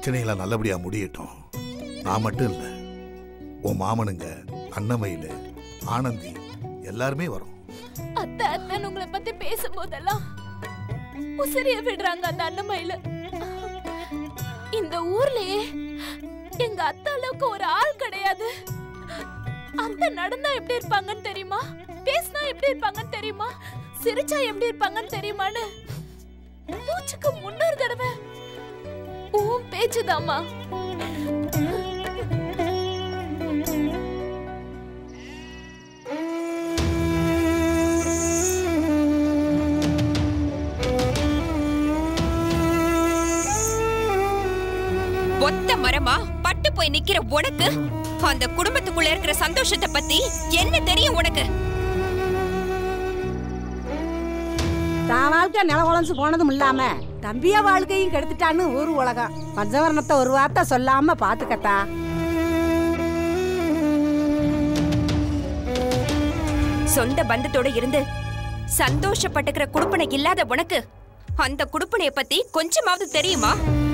பிரச்சனைகளை நல்லபடியா முடியட்டும் நான் மட்டும் இல்ல உன் மாமனுங்க அன்னமயில ஆனந்தி எல்லாருமே வரும் அத்தை அத்தைன்னு உங்களை பத்தி பேசும்போதெல்லாம் உசிரிய விடுறாங்க அந்த அண்ணமையில இந்த ஊர்லயே எங்க அத்தை அளவுக்கு ஒரு ஆள் கிடையாது அத்தை நடந்தா எப்படி இருப்பாங்கன்னு தெரியுமா பேசினா எப்படி இருப்பாங்கன்னு தெரியுமா சிரிச்சா எப்படி இருப்பாங்கன்னு தெரியுமான்னு மூச்சுக்கு முன்னொரு தடவை உன் பேச்சுதாம்மா ஒத்த மரமா பட்டு போய் நிக்கிற உனக்கு அந்த குடும்பத்துக்குள்ள இருக்கிற சந்தோஷத்தை பத்தி என்ன தெரியும் உனக்கு தான் வாழ்க்கை நில உழஞ்சு போனதும் இல்லாம தம்பிய வாழ்க்கையும் கெடுத்துட்டான்னு ஊர் உலகம் பஞ்சவர்ணத்தை ஒரு வார்த்தை சொல்லாம பாத்துக்கத்தா சொந்த பந்தத்தோட இருந்து சந்தோஷப்பட்டுக்கிற குடுப்பனை இல்லாத உனக்கு அந்த குடுப்பனைய பத்தி கொஞ்சமாவது தெரியுமா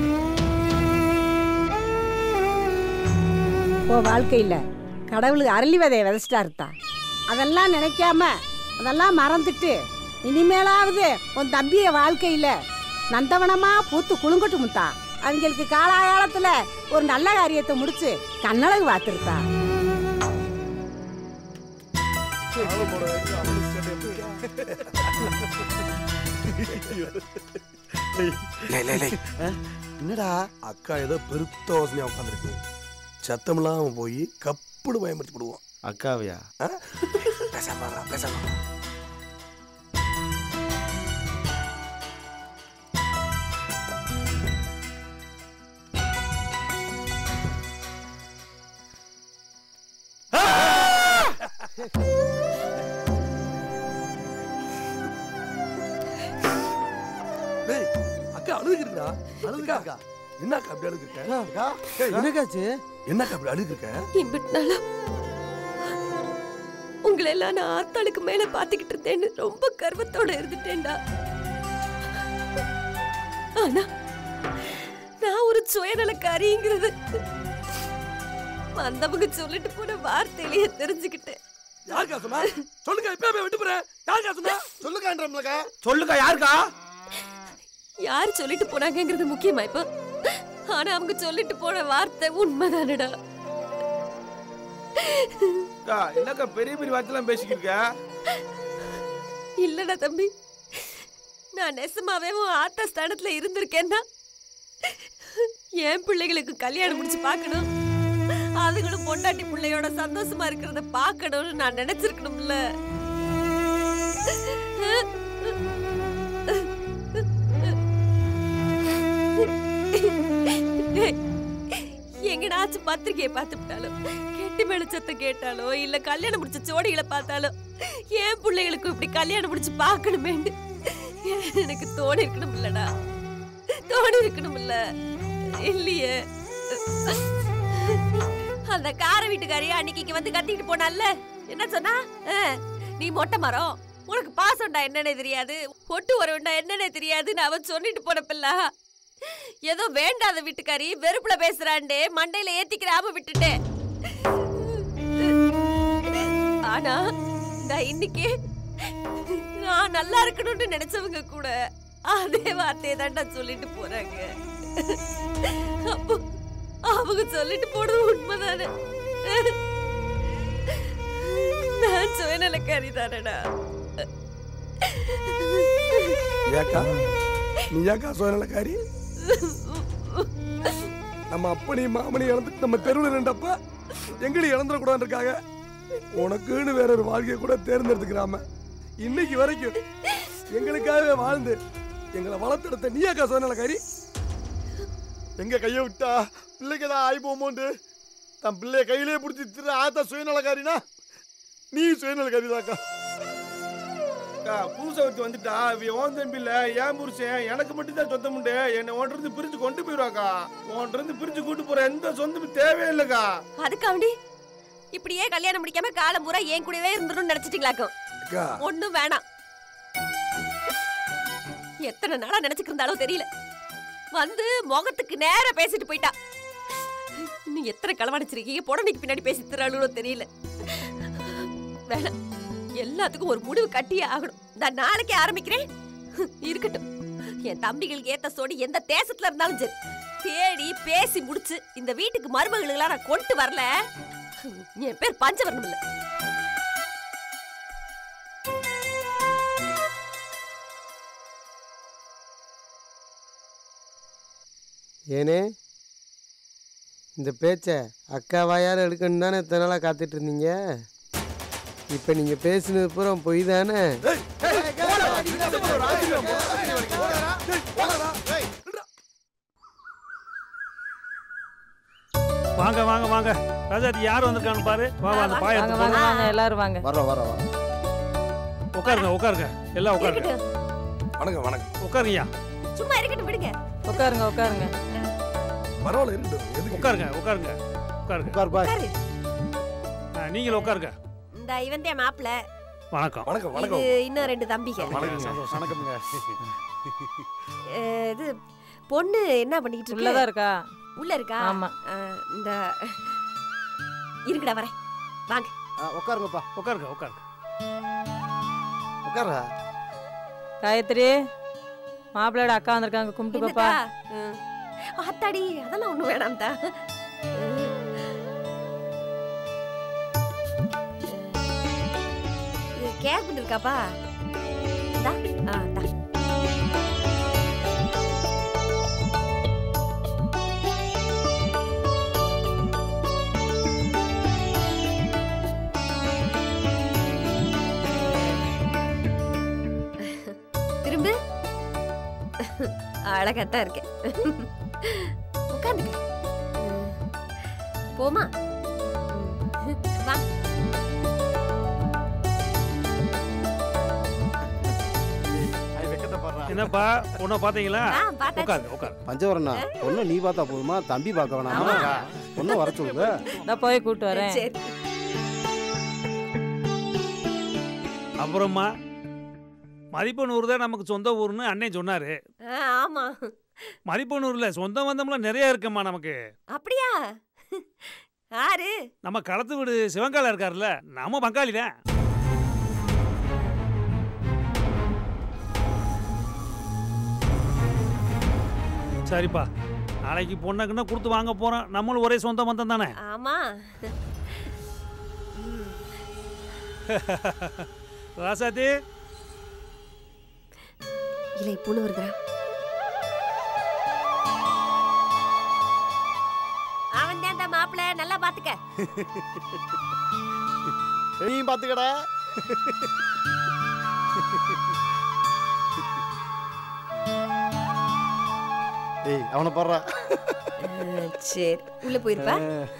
ஓ வாழ்க்கையில கடவுள் அரளி விதைய விதைச்சிட்டாருத்தா அதெல்லாம் நினைக்காம அதெல்லாம் மறந்துட்டு இனிமேலாவது உன் தம்பிய வாழ்க்கையில நந்தவனமா பூத்து குலுங்கட்டுமுத்தா அவங்களுக்கு காலாகாலத்துல ஒரு நல்ல காரியத்தை முடிச்சு கண்ணழகு பார்த்துருத்தா லே, லே, லே. என்னடா அக்கா ஏதோ பெருத்த யோசனையா உட்காந்துருக்கு சத்தமில்லாம போய் கப்புடு பயன்படுத்தி விடுவோம் அக்காவையா பேசாம வாடா, பேசாம வா. டேய், அக்கா அழுதுகிட்டுடா அழுதுக்கா என்னக்கா அப்படி அழுதுருக்க டேய், என்னக்காச்சு என்னக்கா அப்படி அழுதுருக்க இம்பிட்னால உங்களை எல்லாம் நான் ஆத்தாளுக்கு மேல பாத்துக்கிட்டு இருந்தேன்னு ரொம்ப கர்வத்தோட இருந்துட்டேன்டா ஆனா நான் ஒரு சுயநலக்காரிங்கிறது வந்தவங்க சொல்லிட்டு போன வார்த்தையிலேயே தெரிஞ்சுக்கிட்டேன் யாருக்கா சொன்னா சொல்லுங்க இப்ப போய் விட்டு போறேன் யாருக்கா சொன்னா சொல்லுங்கன்றம்லக்கா சொல்லுக்கா யாருக்கா யார் சொல்லிட்டு போனாங்கங்கிறது முக்கியமா இப்போ ஆனா அவங்க சொல்லிட்டு போன வார்த்தை உண்மைதானடா அக்கா என்னக்கா பெரிய பெரிய வார்த்தைலாம் பேசிக்கிருக்க இல்லடா தம்பி நான் நெசமாவே உன் ஆத்தா ஸ்தானத்துல இருந்திருக்கேன்னா என் பிள்ளைகளுக்கு கல்யாணம் முடிச்சு பார்க்கணும் அதுகளும் பொண்டாட்டி பிள்ளையோட சந்தோஷமா இருக்கிறத பார்க்கணும்னு நான் நினைச்சிருக்கணும்ல டேய், எங்கனாச்சும் பத்திரிக்கையை பார்த்துட்டாலும் கெட்டி வெளிச்சத்தை கேட்டாலோ இல்ல கல்யாணம் முடிச்ச ஜோடிகளை பார்த்தாலோ என் பிள்ளைகளுக்கு இப்படி கல்யாணம் முடிச்சு பார்க்கணுமேன்னு எனக்கு தோணி இருக்கணும் இல்லடா தோணி இருக்கணும் இல்ல இல்லையே அந்த கார வீட்டுக்காரியா அன்னைக்கு இங்க வந்து கத்திக்கிட்டு போனால என்ன சொன்னா ஆ, நீ மொட்டை மரம் உனக்கு பாசம்டா என்னன்னே தெரியாது ஒட்டு வரவுண்டா என்னன்னே தெரியாதுன்னு அவன் சொல்லிட்டு போன பிள்ளை ஏதோ வேண்டாத வீட்டுக்காரி வெறுப்புல பேசுறாண்டே மண்டையில ஏத்திக்கிறாம விட்டுட்டேன் ஆனா நான் இன்னைக்கு நான் நல்லா இருக்கணும்னு நினைச்சவங்க கூட அதே வார்த்தையை தான்டா சொல்லிட்டு போறாங்க அப்போ அவங்க சொல்லிட்டு போனது உண்மைதானே நான் சுயநலக்காரி தானடா ஏக்கா நீ ஏக்கா சுயநலக்காரி நம்ம அப்பனி மாமனி இழந்துட்டு நம்ம தெருவில் நின்றப்ப எங்கடி இழந்துடக்கூடாதுன்னு இருக்காங்க உனக்குன்னு வேற ஒரு வாழ்க்கையை கூட தேர்ந்தெடுத்துக்கிறாம இன்னைக்கு வரைக்கும் எங்களுக்காகவே வாழ்ந்து எங்களை வளர்த்தெடுத்த நீ ஏக்கா சுயநலக்காரி எங்க கையை விட்டா பிள்ளைக்கு தான் ஆகி போமோண்டு தன் பிள்ளைய கையிலே பிடிச்சி திரு ஆத்தா சுயநலக்காரினா நீ சுயநலக்காரி தாக்கா அக்கா புதுசா ஒருத்தி வந்துட்டா இவ ஓன் தம்பி இல்ல ஏன் புருஷன் எனக்கு மட்டும் தான் சொந்தம் உண்டு என்னை ஒன்றை இருந்து பிரிச்சு கொண்டு போயிருவாக்கா ஒன்றை இருந்து பிரிச்சு கூட்டு போற எந்த சொந்தமும் தேவையே இல்லக்கா அதுக்காண்டி இப்படியே கல்யாணம் முடிக்காம காலம் பூரா என் கூடவே இருந்துடும் நினைச்சிட்டீங்களாக்கும் அக்கா ஒண்ணும் வேணாம் எத்தனை நாளா நினைச்சுட்டு இருந்தாலும் தெரியல வந்து முகத்துக்கு நேரா பேசிட்டு போயிட்டா நீ எத்தனை களவடைச்சிருக்கீங்க புடனைக்கு பின்னாடி பேசி தராளோ தெரியல வேணாம் எல்லாத்துக்கும் ஒரு முடிவு கட்டியே ஆகணும் நான் நாளைக்கே ஆரம்பிக்கிறேன் இருக்கட்டும் என் தம்பிகளுக்கு ஏத்த சோடி எந்த தேசத்துல இருந்தாலும் சரி தேடி பேசி முடிச்சு இந்த வீட்டுக்கு மருமகளுக்கெல்லாம் நான் கொண்டு வரல என் பேர் பஞ்சவர்ணம் இல்ல ஏனே இந்த பேச்சை அக்கா வாயால் எடுக்கணும் தானே இத்தனை நாளாக காத்துட்டு இருந்தீங்க இப்போ நீங்கள் பேசினது பூரா பொய் தானே வாங்க வாங்க வாங்க ராஜாதி யார் வந்திருக்கான்னு பாரு வா வா அந்த பாய வாங்க எடுத்து வாங்க போடு. வாங்க எல்லாரும் வாங்க வரோம் வரோம் வரோம் உட்காருங்க உட்காருங்க எல்லாம் உட்காருங்க இருக்கட்டும் வணக்கம் வணக்கம் உட்காருங்கய்யா சும்மா இருக்கட்டும் விடுங்க உட்காருங்க உட்காருங்க பரவாயில்ல இருக்கட்டும் எதுக்கு உட்காருங்க உட்காருங்க உட்காருங்க உட்கார் பாய் உட்காரு ஆ, நீங்களும் உட்காருங்க இந்த இவன் தான் மாப்பிள்ள வணக்கம் வணக்கம் இது வணக்கம் இன்னும் ரெண்டு தம்பிங்க வணக்கம் வணக்கம்ங்க அஹ், இது பொண்ணு என்ன பண்ணிக்கிட்டு உள்ளதான் இருக்கு இருக்கா உள்ள இருக்கா ஆமா அஹ், இந்த இருக்குடா வரேன் வாங்க ஆ, உட்காருங்கப்பா உட்காருங்க உட்காருங்க உட்கார காயத்ரி மாப்பிள்ளையோட அக்கா வந்திருக்காங்க கும்பிட்டு பாப்பா என்னக்கா? ம். ஆத்தாடி அதெல்லாம் ஒண்ணும் வேணாம்தா கேக் பண்ணிருக்காப்பா இந்தா, ஆ, இந்தா. திரும்ப அழகாத்தான் இருக்கேன் உட்காந்துக்க போமா ம். வா வெக்கத்தை பாடுறா என்னப்பா பொண்ணை பாத்தீங்களா ஆ, பார்த்தாச்சு. உட்காருங்க உட்காருங்க பஞ்சவரண்ணா பொண்ணு நீ பார்த்தா போதுமா தம்பி பார்க்க வேணாமா பொண்ணு வர சொல்லுங்க நான் போய் கூட்டு வரேன் சரி அப்புறமா மதிப்பனூர் தான் நமக்கு சொந்த ஊர்னு அண்ணன் சொன்னாரு ஆ, ஆமா மதிப்பனூர்ல சொந்த பந்தம்லாம் நிறைய இருக்கம்மா நமக்கு அப்படியா யாரு நம்ம களத்து வீடு சிவங்கால இருக்காருல்ல நம்ம பங்காளி தான் சரிப்பா நாளைக்கு பொண்ணுக்குன்னா கொடுத்து வாங்க போறோம் நம்மளும் ஒரே சொந்த பந்தம் தானே ஆமா ராசாத்தி இல்லை பொண்ணு வருதுடா அவன் தான் மாப்பிள்ள நல்லா பாத்துக்க நீயும் பார்த்துக்கடா ஏய் அவனை பாடுறா சரி உள்ள போயிருப்பா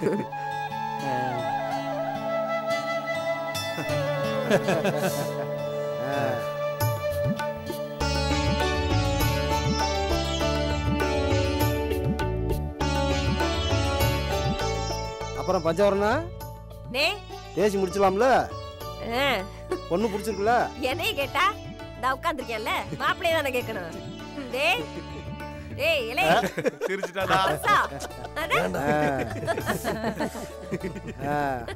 அப்புறம் பஞ்சவரண்ணா நே பேசி முடிச்சலாம்ல ஆ, பொண்ணு பிடிச்சிருக்குல்ல என்னைய கேட்டா நான் உட்காந்துருக்கேன்ல மாப்பிள்ளைய தானே கேட்கணும் டேய் டேய் இலே சிரிச்சுட்டாடா பெருசா. அட, ஆ.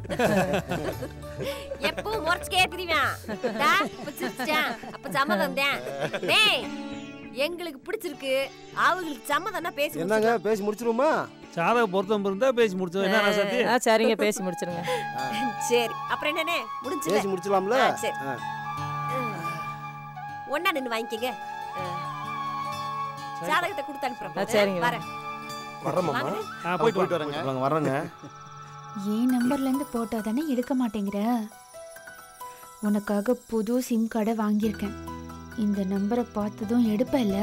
எப்பவும் முறைச்சுக்கே திரிவான் தா, இப்ப சிரிச்சிட்டான். அப்ப சம்மதம் தான் டேய் எங்களுக்கு பிடிச்சிருக்கு அவங்களுக்கு சம்மதம்னா பேசி என்னங்க பேசி முடிச்சிருவோமா சாதக பொருத்தம் இருந்தா பேசி முடிச்சோம் என்ன ராசாத்தி ஆ சரிங்க பேசி முடிச்சிருங்க முடிச்சிடலாம். சரி அப்புறம் என்னண்ணே முடிஞ்சுல பேசி முடிச்சலாம்ல ஆ, சரி. ஆ. ஒன்னா நின்னு வாங்கிக்கங்க ஆ. ஜாதகத்தை கொடுத்து ஆ, அனுப்புறேன் சரிங்க. வரேன் வரமாமா வாங்க. ஆ, போயிட்டு போயிட்டு வரேன் வரேங்க வாங்க வர்றேங்க என் நம்பர்ல இருந்து போட்டா தானே எடுக்க மாட்டேங்கிற உனக்காக புது சிம் கார்டை வாங்கியிருக்கேன் இந்த நம்பரை பார்த்ததும் எடுப்பல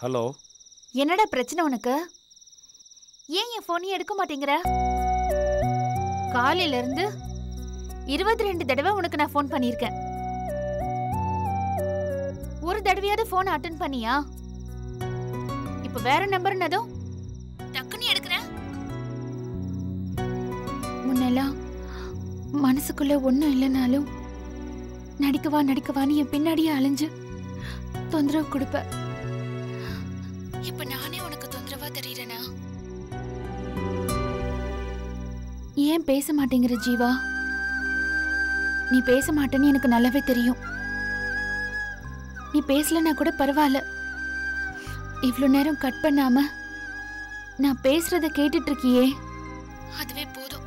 ஹலோ என்னடா பிரச்சனை உனக்கு ஏன் என் போனையும் எடுக்க மாட்டேங்கிற காலையில இருந்து இருபத்தி ரெண்டு தடவை உனக்கு நான் ஃபோன் பண்ணியிருக்கேன் ஒரு தடவையாவது ஃபோன் அட்டன் பண்ணியா இப்ப வேற நம்பர்னதும் டக்குன்னு எடுக்கிறேன் முன்னெல்லாம் மனசுக்குள்ள ஒண்ணும் இல்லைனாலும் நடிக்கவா நடிக்கவான்னு என் பின்னாடியே அலைஞ்சு தொந்தரவு கொடுப்ப இப்ப நானே உனக்கு தொந்தரவா தெரியறேனா ஏன் பேச மாட்டேங்கிற ஜீவா நீ பேச மாட்டேன்னு எனக்கு நல்லாவே தெரியும் நீ பேசலனா கூட பரவாயில்ல இவ்ளோ நேரம் கட் பண்ணாம நான் பேசுறத கேட்டுட்டு இருக்கியே அதுவே போதும்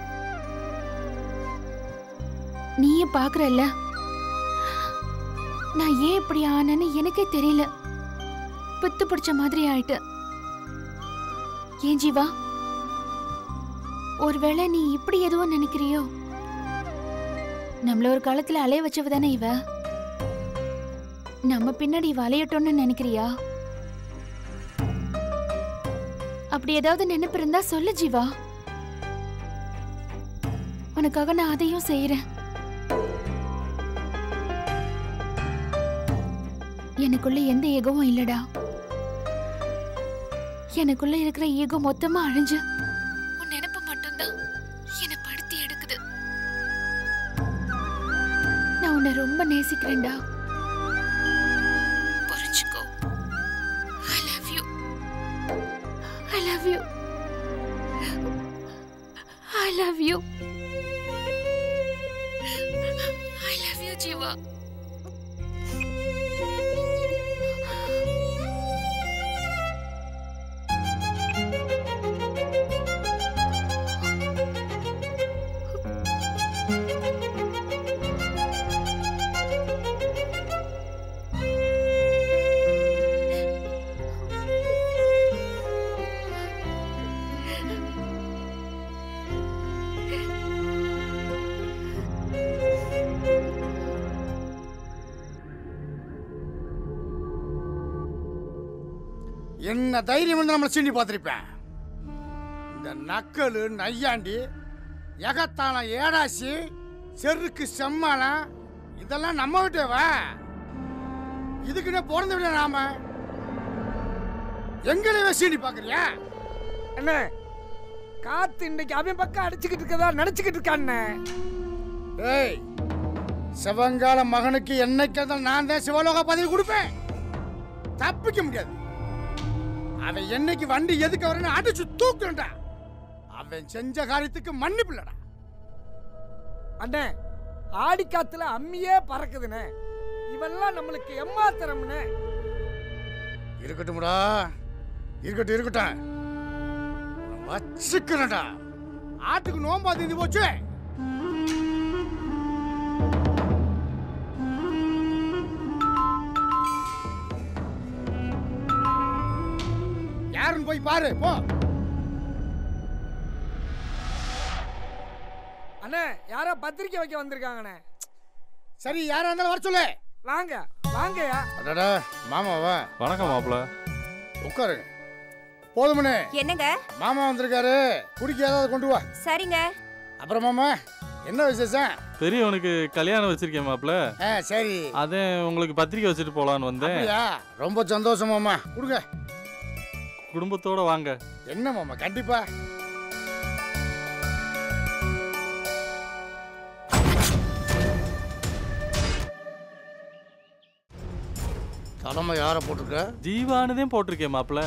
நீயே பாக்குறல்ல நான் ஏன் இப்படி ஆனேன்னு எனக்கே தெரியல பித்து பிடிச்ச மாதிரி ஆயிட்டு ஏன் ஜீவா ஒருவேளை நீ இப்படி எதுவும் நினைக்கிறியோ நம்மள ஒரு காலத்துல அலைய வச்சவ தானே இவ நம்ம பின்னாடி இவ அலையட்டோம்னு நினைக்கிறியா அப்படி ஏதாவது நினைப்பு இருந்தா சொல்லு ஜீவா உனக்காக நான் அதையும் செய்யறேன் எனக்குள்ள எந்த ஈகமும் இல்லடா எனக்குள்ள இருக்கிற ஈகம் மொத்தமா அழிஞ்சு உன் நினைப்பு மட்டும்தான் என்னை படுத்தி எடுக்குது நான் உன்னை ரொம்ப நேசிக்கிறேன்டா புரிஞ்சுக்கோ I love you I love you I love you I love you Jeeva என்ன தைரியம் வந்து நம்மளை சீண்டி பார்த்துருப்பேன் இந்த நக்கலு நையாண்டி எகத்தாளம் ஏடாசி செருக்கு செம்மாளம் இதெல்லாம் நம்ம விட்டவா இதுக்குன்னே பிறந்த விட நாம எங்களையே சீண்டி பார்க்குறியா அண்ணே காத்து இன்னைக்கு அவன் பக்கம் அடிச்சுக்கிட்டு இருக்கதா நினைச்சுக்கிட்டு இருக்காண்ணே ஏய் சிவங்கால மகனுக்கு என்னைக்கு இருந்தாலும் நான் தான் சிவலோக பதவி கொடுப்பேன் தப்பிக்க முடியாது அவன் என்னைக்கு வண்டி எதுக்கு வரணும் அடிச்சு தூக்குறா அவன் செஞ்ச காரியத்துக்கு மன்னிப்பு இல்லடா அண்ணே ஆடி காத்துல அம்மியே பறக்குதுண்ணே இவெல்லாம் நம்மளுக்கு எம்மாத்திரம்னே இருக்கட்டும்டா இருக்கட்டும் இருக்கட்டும் வச்சுக்கிறேன்டா ஆட்டுக்கு நோம்பா தீந்து போச்சு யாருன்னு போய் பாரு போ அண்ணே யாரோ பத்திரிக்கை வைக்க வந்திருக்காங்கண்ணே சரி யாரா இருந்தாலும் வர சொல்லு வாங்க வாங்கயா அடடா மாமாவா வணக்கம் மாப்பிள்ள உட்காருங்க போதுமனே என்னங்க மாமா வந்திருக்காரு குடிக்க ஏதாவது கொண்டு வா சரிங்க அப்புறம் மாமா என்ன விசேஷம் பெரியவனுக்கு கல்யாணம் வச்சிருக்கேன் மாப்பிள்ள ஆ சரி அதே உங்களுக்கு பத்திரிக்கை வச்சுட்டு போலான்னு வந்தேன் அப்படியா ரொம்ப சந்தோஷம் மாமா கொடுங்க குடும்பத்தோட வாங்க என்ன மாமா கண்டிப்பா தலைமை யாரை போட்டிருக்க ஜீவானுதே போட்டிருக்கேன் மாப்பிள்ள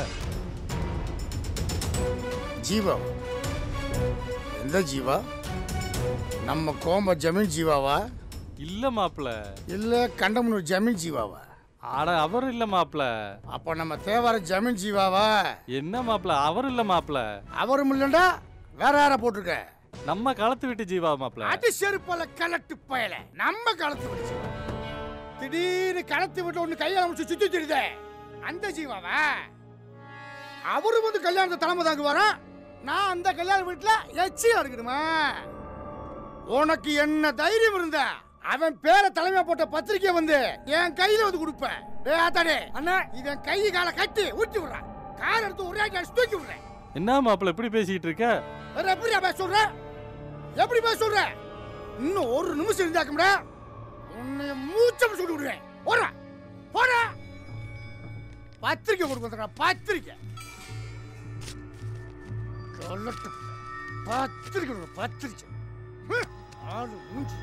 ஜீவா எந்த ஜீவா நம்ம கோம்ப ஜமீன் ஜீவாவா இல்ல மாப்பிள்ள இல்ல கண்டமனூர் ஜமீன் ஜீவாவா அட அவர் இல்ல மாப்பிள்ள அப்ப நம்ம தேவார ஜமீன் ஜீவாவா என்ன மாப்பிள்ள அவர் இல்ல மாப்பிள்ள அவரும் இல்லைண்டா வேற யாரை போட்டிருக்க நம்ம களத்து விட்டு ஜீவா மாப்பிள்ள அடி செருப்பல கலட்டு பயல நம்ம களத்து விட்டு திடீர்னு களத்து விட்டு ஒண்ணு கையால முடிச்சு சுத்தி திடுதே அந்த ஜீவாவா அவரு வந்து கல்யாணத்தை தலைமை தாங்க வரோம் நான் அந்த கல்யாண வீட்டுல எச்சியா இருக்கணுமா உனக்கு என்ன தைரியம் இருந்தா அவன் பேரை தலைமையா போட்ட பத்திரிக்கை வந்து என் கையில வந்து கொடுப்பேன் டேய் ஆத்தாடே அண்ணா இவன் கை காலை கட்டி ஊட்டி விடுறான் கார் எடுத்து ஒரே அடிச்சு தூக்கி விடுறேன் என்ன மாப்பிள்ள இப்படி பேசிக்கிட்டு இருக்க வேற எப்படி பேச சொல்ற எப்படி பேச சொல்ற இன்னும் ஒரு நிமிஷம் இருந்தாக்கும்டா உன்னை மூச்சம் சொல்லி விடுவேன் போடா போடா பத்திரிக்கை கொடுக்குறா பத்திரிக்கை சொல்லட்டும் பத்திரிக்கை கொடு, பத்திரிக்கை ஹம், ஆளு மூஞ்சி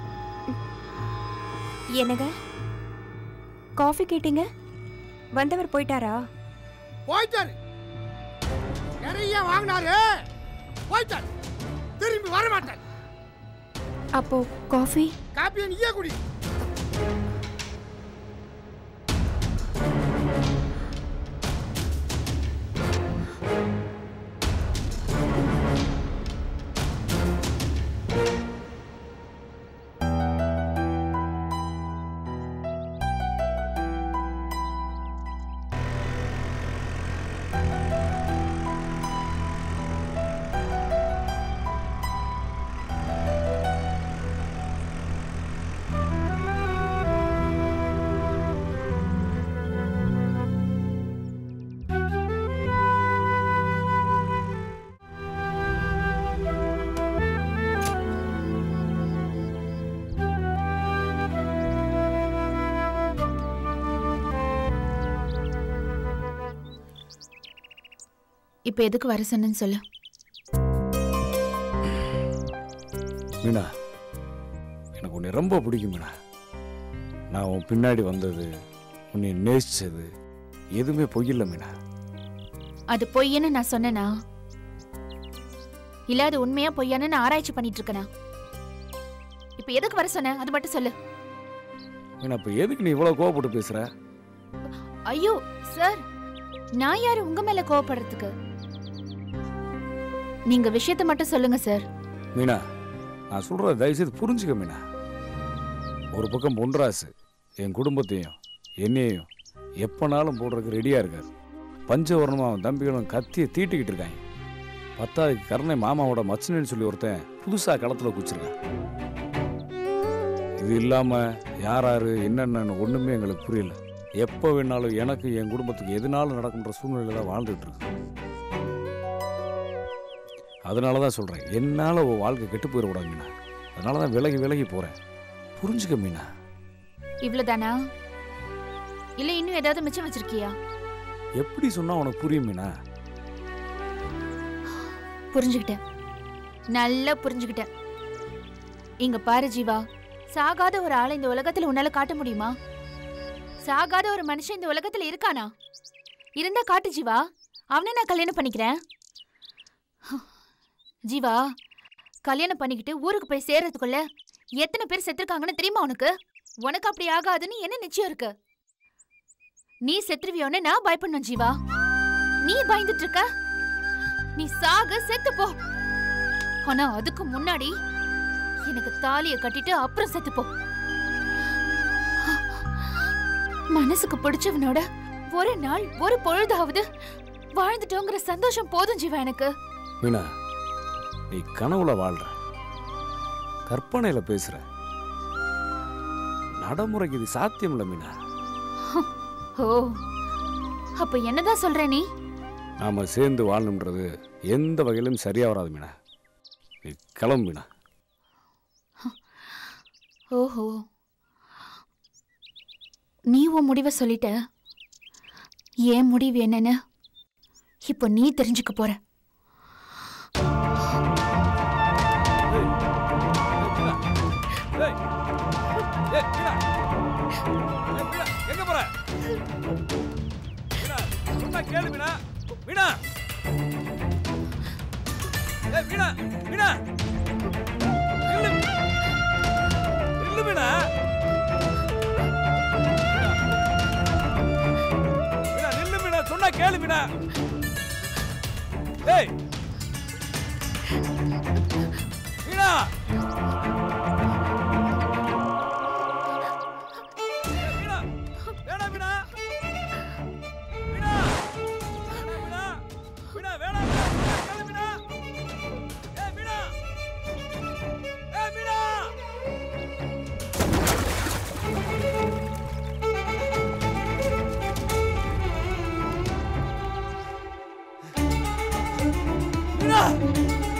என்னங்க காஃபி கேட்டீங்க வந்தவர் போயிட்டாரா போயிட்டாரு நிறைய வாங்கினாரு போயிட்டாரு திரும்பி வர மாட்டாரு அப்போ காஃபி காப்பியை நீயே குடி இப்ப எதுக்கு வர சொன்னேன்னு சொல்லு மீனா எனக்கு உன்னை ரொம்ப பிடிக்கும் மீனா நான் உன் பின்னாடி வந்தது உன்னை நேசிச்சது எதுவுமே பொய்யில்லை மீனா அது பொய்ன்னு நான் சொன்னேனா இல்ல அது உண்மையா பொய்யான்னு நான் ஆராய்ச்சி பண்ணிட்டு இருக்கேனா இப்ப எதுக்கு வர சொன்ன அது மட்டும் சொல்லு மீனா இப்போ எதுக்கு நீ இவ்வளோ கோவப்பட்டு பேசுற ஐயோ சார் நான் யாரு உங்க மேல கோவப்படுறதுக்கு நீங்க விஷயத்தை மட்டும் சொல்லுங்க சார் மீனா நான் சொல்கிறத தயவுசெய்து புரிஞ்சுக்க மீனா ஒரு பக்கம் பொன்ராசு என் குடும்பத்தையும் என்னையையும் எப்போனாலும் போடுறதுக்கு ரெடியாக இருக்காரு பஞ்சவர்ணமும் அவன் தம்பிகளும் கத்தியை தீட்டிக்கிட்டு இருக்காங்க பத்தாவதுக்கு கருணை மாமாவோட மச்சனன்னு சொல்லி ஒருத்தன் புதுசாக களத்தில் குச்சிருக்கான் இது இல்லாமல் யார் யார் என்னென்னு ஒன்றுமே எங்களுக்கு புரியல எப்போ வேணாலும் எனக்கு என் குடும்பத்துக்கு எதுனாலும் நடக்குன்ற சூழ்நிலையில் தான் வாழ்ந்துட்டு இருக்கு அதனால தான் சொல்கிறேன் என்னால் உன் வாழ்க்கை கெட்டு போயிடக்கூடாது மீனா அதனால தான் விலகி விலகி போகிறேன் புரிஞ்சுக்க மீனா இவ்வளவுதானா இல்ல இன்னும் ஏதாவது மிச்சம் வச்சிருக்கியா எப்படி சொன்னால் உனக்கு புரியும் மீனா புரிஞ்சுக்கிட்டேன் நல்லா புரிஞ்சுக்கிட்டேன் இங்க பாரு ஜீவா சாகாத ஒரு ஆளை இந்த உலகத்துல உன்னால காட்ட முடியுமா சாகாத ஒரு மனுஷன் இந்த உலகத்துல இருக்கானா இருந்தா காட்டு ஜீவா அவனை நான் கல்யாணம் பண்ணிக்கிறேன் ஜீவா கல்யாணம் பண்ணிக்கிட்டு ஊருக்கு போய் சேர்றதுக்குள்ள எத்தனை பேர் செத்துருக்காங்கன்னு தெரியுமா உனக்கு உனக்கு அப்படி ஆகாதுன்னு என்ன நிச்சயம் இருக்கு நீ செத்துருவியோன்னு நான் பயப்படணும் ஜீவா நீ பயந்துட்டு இருக்க நீ சாக செத்து போ ஆனா அதுக்கு முன்னாடி எனக்கு தாலிய கட்டிட்டு அப்புறம் செத்து போ மனசுக்கு பிடிச்சவனோட ஒரு நாள் ஒரு பொழுதாவது வாழ்ந்துட்டோங்கிற சந்தோஷம் போதும் ஜீவா எனக்கு மீனா நீ கனவுல வாழ்ற கற்பனையில பேசுற நடைமுறைக்கு இது சாத்தியம் இல்லை மீனா ஓ அப்ப என்னதான் சொல்ற நீ நாம சேர்ந்து வாழணுன்றது எந்த வகையிலும் சரியா வராது மீனா நீ கிளம்பு மீனா ஓஹோ நீ உன் முடிவை சொல்லிட்ட என் முடிவு என்னன்னு இப்போ நீ தெரிஞ்சுக்க போற ஏய், ஏய், மீனா. ஏய், மீனா, எங்க போற மீனா, சொன்னா கேளு மீனா மீனா ஏய், மீனா மீனா நில்லு நில்லு மீனா மீனா நில்லு மீனா சொன்னா கேளு மீனா ஏய் மீனா மீனா வேணாம் மீனா மீனா மீனா மீனா வேணாம் மீனா கேளு மீனா ஏய் மீனா ஏய் மீனா மீனா